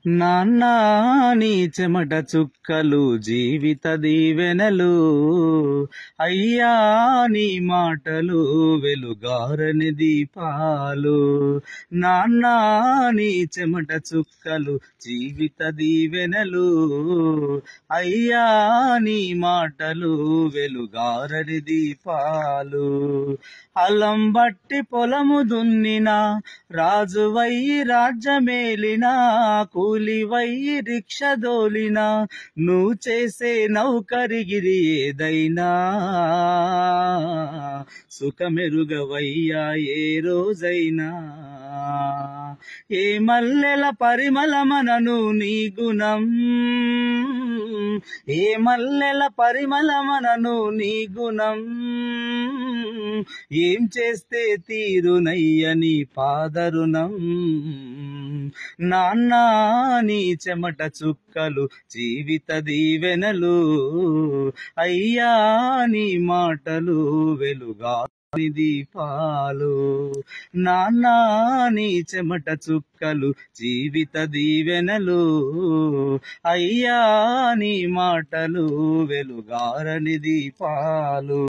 నాన్న నీ చెమట చుక్కలు జీవిత దీవెనలు అయ్యా నీ మాటలు వెలుగారని దీపాలు నాన్న నీ చెమట చుక్కలు జీవిత దీవెనలు అయ్యా నీ మాటలు వెలుగారని దీపాలు అలం బట్టి పొలము దున్నిన రాజువయ్యి రాజ్యమేలిన కూలివయ్యి రిక్ష దోలిన నువ్వు చేసే నౌకరిగిరి ఏదైనా సుఖమెరుగవయ్యా ఏ రోజైనా ఏ మల్లెల పరిమళమనను నీ గుణం ఏ మల్లెల పరిమళమనను నీ గుణం ఏం చేస్తే తీరునయ్యని పాదరుణం నాన్న నీ చెమట చుక్కలు జీవిత దీవెనలు అయ్యా నీ మాటలు వెలుగా దీపాలు నాన్న నీ చెమట చుక్కలు జీవిత దీవెనలు అయ్యా నీ మాటలు వెలుగారని దీపాలు